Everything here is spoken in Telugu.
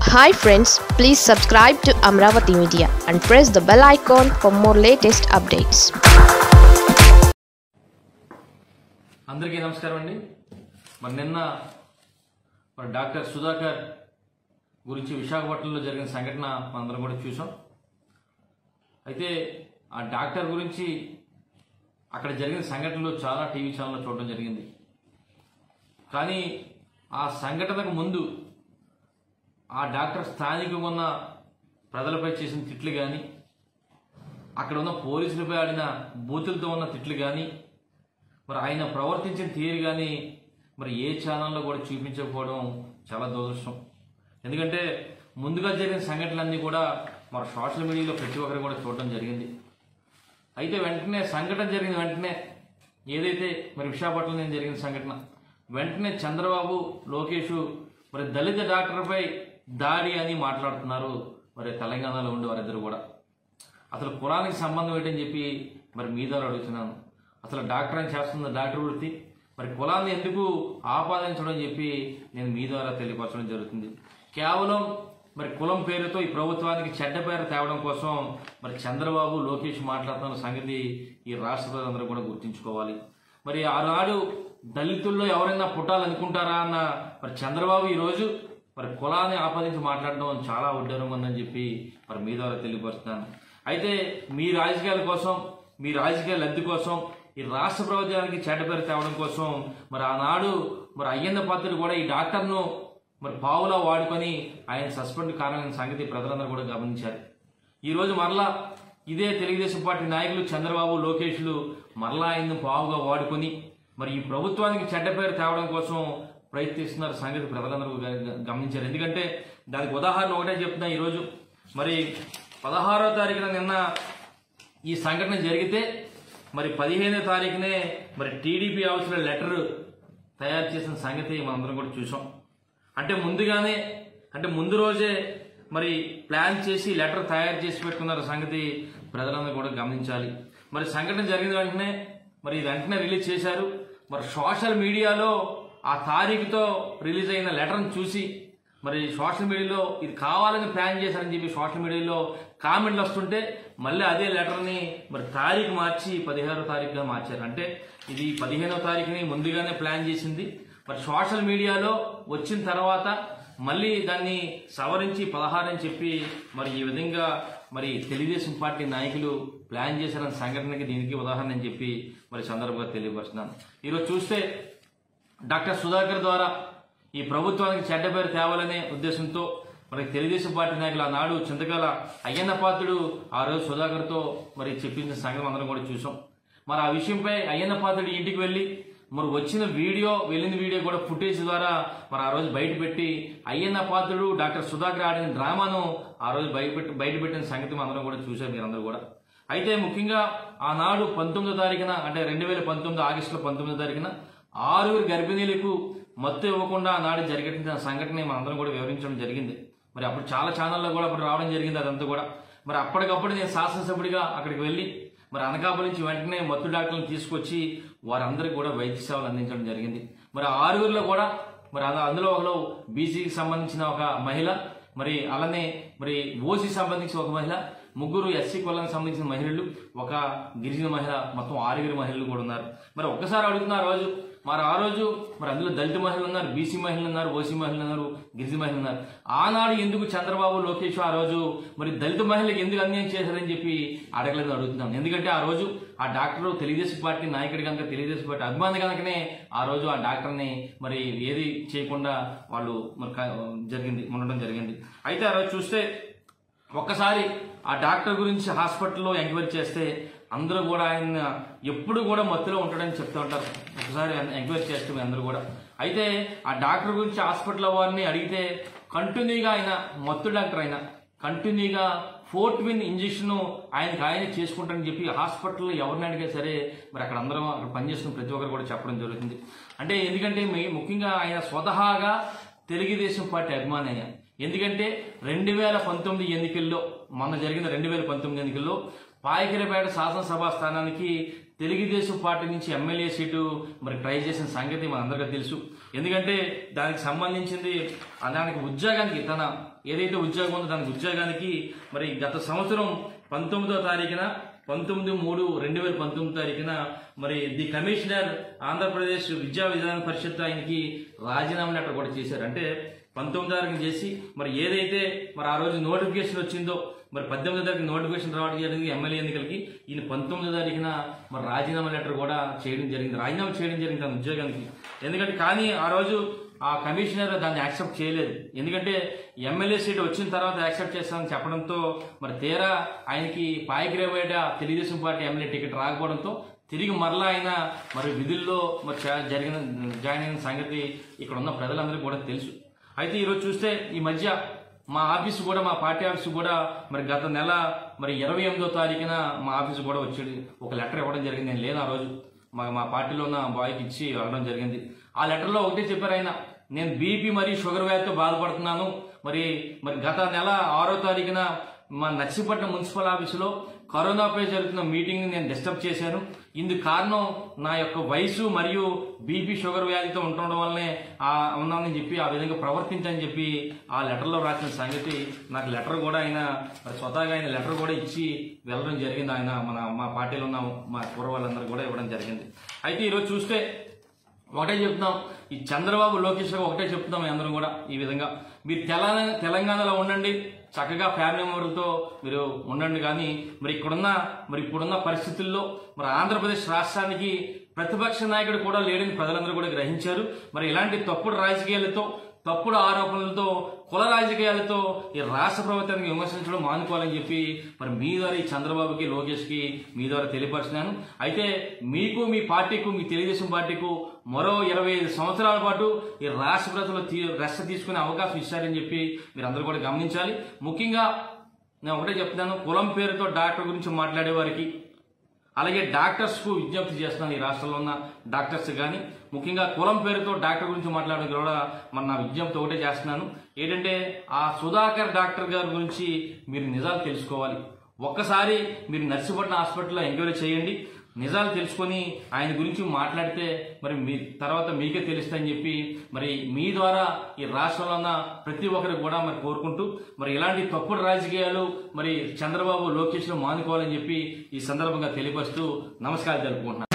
hi friends please subscribe to Amaravati media and press the bell icon for more latest updates అందరికీ నమస్కారం అండి మరి నిన్న మరి డాక్టర్ సుధాకర్ గురించి విశాఖపట్నంలో జరిగిన సంఘటన మనందరం కూడా చూసాం అయితే ఆ డాక్టర్ గురించి అక్కడ జరిగిన సంఘటనలు చాలా టీవీ ఛానల్లో చూడడం జరిగింది కానీ ఆ సంఘటనకు ముందు ఆ డాక్టర్ స్థానికంగా ఉన్న ప్రజలపై చేసిన తిట్లు కానీ అక్కడ ఉన్న పోలీసులపై ఆడిన బూతులతో ఉన్న తిట్లు కానీ మరి ఆయన ప్రవర్తించిన తీరు కానీ మరి ఏ ఛానల్లో కూడా చూపించకపోవడం చాలా దురదృష్టం ఎందుకంటే ముందుగా జరిగిన సంఘటనలన్నీ కూడా మన సోషల్ మీడియాలో ప్రతి ఒక్కరు కూడా చూడడం జరిగింది అయితే వెంటనే సంఘటన జరిగిన వెంటనే ఏదైతే మరి విశాఖపట్నంలో జరిగిన సంఘటన వెంటనే చంద్రబాబు లోకేష్ మరి దళిత డాక్టర్పై దాడి అని మాట్లాడుతున్నారు మరి తెలంగాణలో ఉండే వారిద్దరు కూడా అసలు కులానికి సంబంధం ఏంటని చెప్పి మరి మీ ద్వారా అడుగుతున్నాను అసలు డాక్టర్ అని చేస్తున్న డాక్టర్ వృత్తి మరి కులాన్ని ఎందుకు ఆపాదించడం అని చెప్పి నేను మీ ద్వారా తెలియపరచడం జరుగుతుంది కేవలం మరి కులం పేరుతో ఈ ప్రభుత్వానికి చెడ్డ పేరు తేవడం కోసం మరి చంద్రబాబు లోకేష్ మాట్లాడుతున్న సంగతి ఈ రాష్ట్ర ప్రజలందరూ కూడా గుర్తుంచుకోవాలి మరి ఆనాడు దళితుల్లో ఎవరైనా పుట్టాలనుకుంటారా అన్న మరి చంద్రబాబు ఈరోజు మరి కులాన్ని ఆపాదించి మాట్లాడడం చాలా ఉడ్డరంగా ఉందని చెప్పి మరి మీ ద్వారా తెలియపరుస్తున్నాను అయితే మీ రాజకీయాల కోసం మీ రాజకీయ లబ్ధి కోసం ఈ రాష్ట్ర ప్రభుత్వానికి చెడ్డ పేరు తేవడం కోసం మరి ఆనాడు మరి అయ్యన్న పాత్రుడు కూడా ఈ డాక్టర్ను మరి పావులా వాడుకొని ఆయన సస్పెండ్ కారణమైన సంగతి ప్రజలందరూ కూడా గమనించారు ఈ రోజు మరలా ఇదే తెలుగుదేశం పార్టీ నాయకులు చంద్రబాబు లోకేష్లు మరలా ఆయన్ని పావుగా వాడుకొని మరి ఈ ప్రభుత్వానికి చెడ్డ పేరు తేవడం కోసం ప్రయత్నిస్తున్నారు సంగతి ప్రజలందరూ గ- గమనించారు ఎందుకంటే దానికి ఉదాహరణ ఒకటే చెప్తున్నా ఈరోజు మరి పదహారో తారీఖున నిన్న ఈ సంఘటన జరిగితే మరి పదిహేనో తారీఖునే మరి టీడీపీ హౌస్లో లెటర్ తయారు చేసిన సంగతి మనందరం కూడా చూసాం అంటే ముందుగానే అంటే ముందు రోజే మరి ప్లాన్ చేసి లెటర్ తయారు చేసి పెట్టుకున్నారు సంగతి ప్రజలందరూ కూడా గమనించాలి మరి సంఘటన జరిగిన వెంటనే మరి వెంటనే రిలీజ్ చేశారు మరి సోషల్ మీడియాలో ఆ తారీఖుతో రిలీజ్ అయిన లెటర్ని చూసి మరి సోషల్ మీడియాలో ఇది కావాలని ప్లాన్ చేశారని చెప్పి సోషల్ మీడియాలో కామెంట్లు వస్తుంటే మళ్ళీ అదే లెటర్ని మరి తారీఖు మార్చి పదిహేనో తారీఖుగా మార్చారు అంటే ఇది పదిహేనో తారీఖుని ముందుగానే ప్లాన్ చేసింది మరి సోషల్ మీడియాలో వచ్చిన తర్వాత మళ్ళీ దాన్ని సవరించి పదహారు అని చెప్పి మరి ఈ విధంగా మరి తెలుగుదేశం పార్టీ నాయకులు ప్లాన్ చేశారన్న సంఘటనకి దీనికి ఉదాహరణ అని చెప్పి మరి సందర్భంగా తెలియపరుస్తున్నాను ఈరోజు చూస్తే డాక్టర్ సుధాకర్ ద్వారా ఈ ప్రభుత్వానికి చెడ్డ పేరు తేవాలనే ఉద్దేశంతో మరి తెలుగుదేశం పార్టీ నాయకులు ఆనాడు చింతకాల అయ్యన్న పాత్రుడు ఆ రోజు సుధాకర్తో మరి చెప్పించిన సంగతి అందరం కూడా చూసాం మరి ఆ విషయంపై అయ్యన్న పాత్రుడు ఇంటికి వెళ్ళి మరి వచ్చిన వీడియో వెళ్ళిన వీడియో కూడా ఫుటేజ్ ద్వారా మరి ఆ రోజు బయట పెట్టి అయ్యన్న పాత్రుడు డాక్టర్ సుధాకర్ ఆడిన డ్రామాను ఆ రోజు బయట పెట్టి బయట పెట్టిన సంగతి అందరం కూడా చూసాం మీరందరూ కూడా అయితే ముఖ్యంగా ఆనాడు పంతొమ్మిదో తారీఖున అంటే రెండు వేల పంతొమ్మిది ఆగస్టులో పంతొమ్మిదో తారీఖున ఆరుగురు గర్భిణీలకు మత్తు ఇవ్వకుండా ఆనాడు జరిగిన సంఘటన మనందరం కూడా వివరించడం జరిగింది మరి అప్పుడు చాలా ఛానల్లో కూడా అప్పుడు రావడం జరిగింది అదంతా కూడా మరి అప్పటికప్పుడు నేను శాసనసభ్యుడిగా అక్కడికి వెళ్ళి మరి అనకాపల్లి నుంచి వెంటనే మత్తు డాక్టర్లను తీసుకొచ్చి వారందరికీ కూడా వైద్య సేవలు అందించడం జరిగింది మరి ఆ ఆరుగురిలో కూడా మరి అంద- అందులో ఒకరు బీసీకి సంబంధించిన ఒక మహిళ మరి అలానే మరి ఓసీ సంబంధించిన ఒక మహిళ ముగ్గురు ఎస్సీ కులానికి సంబంధించిన మహిళలు ఒక గిరిజన మహిళ మొత్తం ఆరుగురు మహిళలు కూడా ఉన్నారు మరి ఒక్కసారి అడుగుతున్న ఆ రోజు మరి ఆ రోజు మరి అందులో దళిత మహిళలు ఉన్నారు బీసీ మహిళలు ఉన్నారు ఓసీ మహిళలు ఉన్నారు గిరిజన మహిళలు ఉన్నారు ఆనాడు ఎందుకు చంద్రబాబు లోకేష్ ఆ రోజు మరి దళిత మహిళలకు ఎందుకు అన్యాయం చేశారని చెప్పి అడగలేదు అడుగుతున్నాం ఎందుకంటే ఆ రోజు ఆ డాక్టర్ తెలుగుదేశం పార్టీ నాయకుడు కనుక తెలుగుదేశం పార్టీ అభిమాని కనుకనే ఆ రోజు ఆ డాక్టర్ని మరి ఏది చేయకుండా వాళ్ళు మరి క- జరిగింది ఉండడం జరిగింది అయితే ఆ రోజు చూస్తే ఒక్కసారి ఆ డాక్టర్ గురించి హాస్పిటల్లో ఎంక్వైరీ చేస్తే అందరూ కూడా ఆయన ఎప్పుడు కూడా మత్తులో ఉంటాడని చెప్తూ ఉంటారు ఒకసారి ఎంక్వైరీ చేస్తే మీ అందరూ కూడా అయితే ఆ డాక్టర్ గురించి హాస్పిటల్ వారిని అడిగితే కంటిన్యూగా ఆయన మత్తు డాక్టర్ ఆయన కంటిన్యూగా ఫోర్ట్విన్ ఇంజెక్షన్ ఆయనకి ఆయన చేసుకుంటారని చెప్పి హాస్పిటల్లో ఎవరిని అడిగా సరే మరి అక్కడ అందరం అక్కడ పనిచేస్తున్న ప్రతి ఒక్కరు కూడా చెప్పడం జరుగుతుంది అంటే ఎందుకంటే మీ- ముఖ్యంగా ఆయన స్వతహాగా తెలుగుదేశం పార్టీ అభిమాని ఆయన ఎందుకంటే రెండు వేల పంతొమ్మిది ఎన్నికల్లో మొన్న జరిగిన రెండు వేల పంతొమ్మిది ఎన్నికల్లో పాయకిరపేట శాసనసభ స్థానానికి తెలుగుదేశం పార్టీ నుంచి ఎమ్మెల్యే సీటు మరి ట్రై చేసిన సంగతి మనందరికీ తెలుసు ఎందుకంటే దానికి సంబంధించింది ఆ దానికి ఉద్యోగానికి తన ఏదైతే ఉద్యోగం ఉందో దానికి ఉద్యోగానికి మరి గత సంవత్సరం పంతొమ్మిదో తారీఖున పంతొమ్మిది మూడు రెండు వేల పంతొమ్మిది తారీఖున మరి ది కమిషనర్ ఆంధ్రప్రదేశ్ విద్యా విధాన పరిషత్ ఆయనకి రాజీనామా లెటర్ కూడా చేశారు అంటే పంతొమ్మిది తారీఖున చేసి మరి ఏదైతే మరి ఆ రోజు నోటిఫికేషన్ వచ్చిందో మరి పద్దెనిమిదో తారీఖు నోటిఫికేషన్ రావడం జరిగింది ఎమ్మెల్యే ఎన్నికలకి ఈయన పంతొమ్మిదో తారీఖున మరి రాజీనామా లెటర్ కూడా చేయడం జరిగింది రాజీనామా చేయడం జరిగింది తన ఉద్యోగానికి ఎందుకంటే కానీ ఆ రోజు ఆ కమిషనర్ దాన్ని యాక్సెప్ట్ చేయలేదు ఎందుకంటే ఎమ్మెల్యే సీట్ వచ్చిన తర్వాత యాక్సెప్ట్ చేస్తామని చెప్పడంతో మరి తీరా ఆయనకి Payakaraopeta Telugu Desam party MLA ticket రాకపోవడంతో తిరిగి మరలా ఆయన మరి విధుల్లో మరి చా- జరిగిన జాయిన్ అయిన సంగతి ఇక్కడ ఉన్న ప్రజలందరికీ కూడా తెలుసు అయితే ఈరోజు చూస్తే ఈ మధ్య మా ఆఫీసు కూడా మా పార్టీ ఆఫీసు కూడా మరి గత నెల మరి ఇరవై ఎనిమిదో తారీఖున మా ఆఫీసు కూడా వచ్చి ఒక లెటర్ ఇవ్వడం జరిగింది నేను లేను ఆ రోజు మా మా పార్టీలో ఉన్న బాయ్కి ఇచ్చి వెళ్ళడం జరిగింది ఆ లెటర్లో ఒకటే చెప్పారు ఆయన నేను బీపీ మరియు షుగర్ వ్యాధితో బాధపడుతున్నాను మరి మరి గత నెల ఆరో తారీఖున మా నర్సీపట్నం మున్సిపల్ ఆఫీసులో కరోనాపై జరుగుతున్న మీటింగ్ నేను డిస్టర్బ్ చేశాను ఇందుకు కారణం నా యొక్క వయసు మరియు బీపీ షుగర్ వ్యాధితో ఉండడం వల్లనే ఆ ఉన్నానని చెప్పి ఆ విధంగా ప్రవర్తించని చెప్పి ఆ లెటర్లో రాసిన సంగతి నాకు లెటర్ కూడా ఆయన మరి స్వతహాగా ఆయన లెటర్ కూడా ఇచ్చి వెళ్ళడం జరిగింది ఆయన మన మా పార్టీలో ఉన్న మా పూర్వ వాళ్ళందరూ కూడా ఇవ్వడం జరిగింది అయితే ఈరోజు చూస్తే ఒకటే చెప్తున్నాం ఈ చంద్రబాబు లోకేష్ గారు ఒకటే చెప్తున్నాం మీ అందరం కూడా ఈ విధంగా మీరు తెలంగాణ తెలంగాణలో ఉండండి చక్కగా ఫ్యామిలీ మెంబర్లతో మీరు ఉండండి కానీ మరి ఇక్కడున్న మరి ఇప్పుడున్న పరిస్థితుల్లో మరి ఆంధ్రప్రదేశ్ రాష్ట్రానికి ప్రతిపక్ష నాయకుడు కూడా లేడని ప్రజలందరూ కూడా గ్రహించారు మరి ఇలాంటి తప్పుడు రాజకీయాలతో తప్పుడు ఆరోపణలతో కుల రాజకీయాలతో ఈ రాష్ట్ర ప్రభుత్వానికి విమర్శించడం మానుకోవాలని చెప్పి మరి మీ ద్వారా ఈ చంద్రబాబుకి లోకేష్కి మీ ద్వారా తెలియపరిచినాను అయితే మీకు మీ పార్టీకు మీ తెలుగుదేశం పార్టీకు మరో ఇరవై ఐదు సంవత్సరాల పాటు ఈ రాష్ట్ర ప్రజలు తీ- రెస్ట్ తీసుకునే అవకాశం ఇస్తారని చెప్పి మీరు అందరూ కూడా గమనించాలి ముఖ్యంగా నేను ఒకటే చెప్తున్నాను కులం పేరుతో డాక్టర్ గురించి మాట్లాడే వారికి అలాగే డాక్టర్స్ కు విజ్ఞప్తి చేస్తున్నాను ఈ రాష్ట్రంలో ఉన్న డాక్టర్స్ కానీ ముఖ్యంగా కులం పేరుతో డాక్టర్ గురించి మాట్లాడడం కూడా మన నా విజ్ఞప్తి ఒకటే చేస్తున్నాను ఏంటంటే ఆ సుధాకర్ డాక్టర్ గారి గురించి మీరు నిజాలు తెలుసుకోవాలి ఒక్కసారి మీరు నర్సిపట్నం హాస్పిటల్లో ఎంక్వైరీ చేయండి నిజాలు తెలుసుకొని ఆయన గురించి మాట్లాడితే మరి మీ తర్వాత మీకే తెలుస్తాయని చెప్పి మరి మీ ద్వారా ఈ రాష్ట్రంలో ఉన్న ప్రతి ఒక్కరికి కూడా మరి కోరుకుంటూ మరి ఇలాంటి తప్పుడు రాజకీయాలు మరి చంద్రబాబు లోకేష్ మానుకోవాలని చెప్పి ఈ సందర్భంగా తెలియపరుస్తూ నమస్కారం తెలుపుకుంటున్నాను